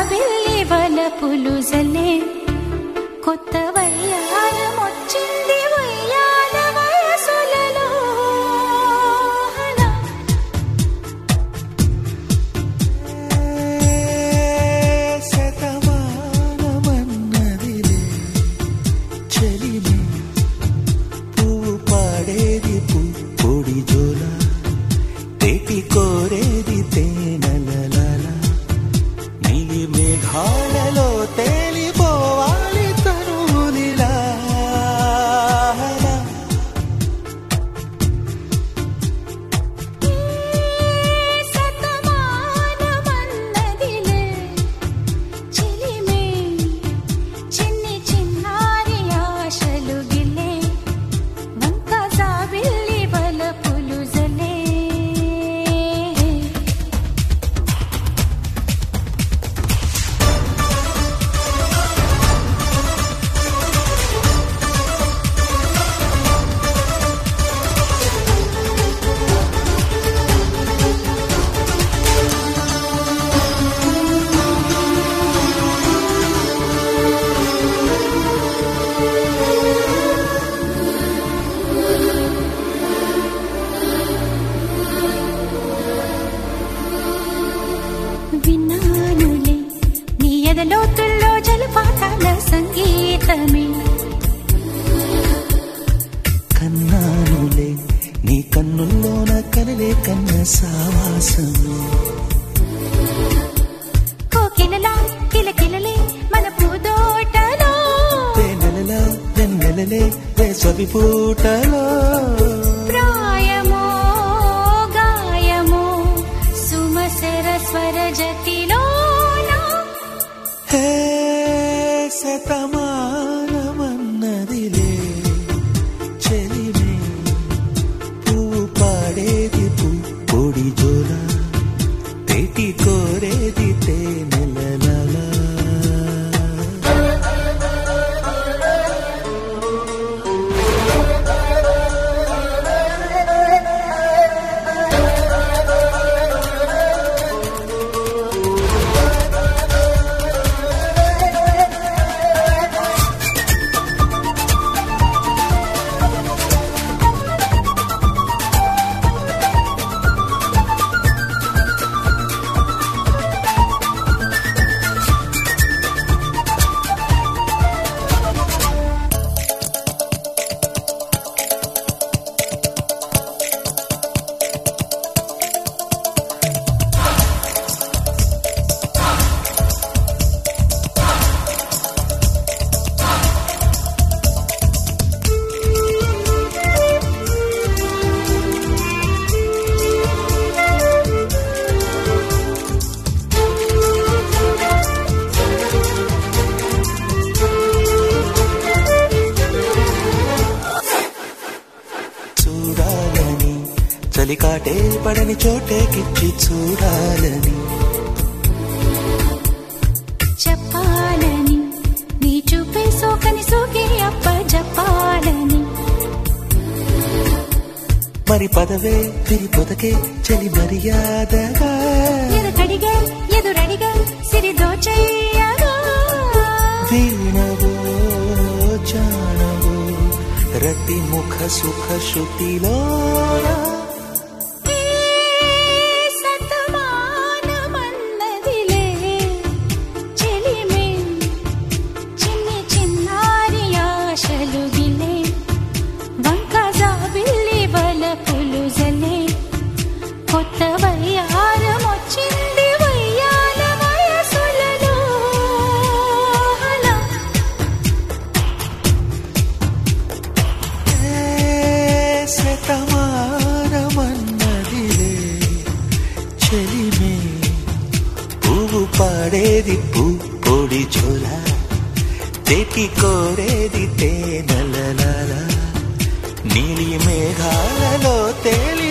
జాబిల్లి వలపులు జలే కొత్త వయ్యారమొచ్చింది వయ్యాల వయసులలో శతమానమన్నదిలే చెలిమే పువ్వు పాడేది పు పొడి జోల తేటి కోరేది తేనెలలాల నీలి మేఘాలలో తేలిపోవాలి తనులిలా శతమానమన్నదిలే చిలిమే చిన్ని చిన్నారి ఆశలు గిలే వంక జాబిల్లి వలపులు జలే విన్నానులే నీ ఎదలోతుల్లో జలపాతాల సంగీతమే కన్నానులే నీ కన్నుల్లోన కలలే కన్న సావాసమే కోకిలలా కిలకిలలే మన పూదోటలో తేనెలలా వెన్నెలలే వేసవి పూటలో ప్రాయమో గాయమో సుమసర స్వర జతిలోన హే శతమానమన్నదిలే చెలిమే పువ్వు పాడేది పు పొడి జోల తేటి కోరేది తేనెలలా చూడాలని చలికాటే పడని చోటేకిచ్చి చూడాలని చెప్పాలని నీ చూపే సోకని సోకి అప్ప చెప్పాలని మరి పదవే తిరి పొదకే చలి మర్యాదగా ఎదుకడిగే ఎదురడిగే సిరి దోచయ్యగా వీణవో జానవో రతి ముఖ సుఖ శృతిలో ఏ సతమానమన్నదిలే చెలిమే చిన్ని చిన్నారి ఆశలు గిలే వంక జాబిల్లి వలపులు జలే కొత్త వయ్యారమొచ్చింది వయ్యాల వయసులలో అలా శతమానమన్నదిలే చెలిమే పువ్వు పాడేది పూ పొడి చోల తెటి కోరేది తేనెలలాల నీలి మేఘాలలో తేలి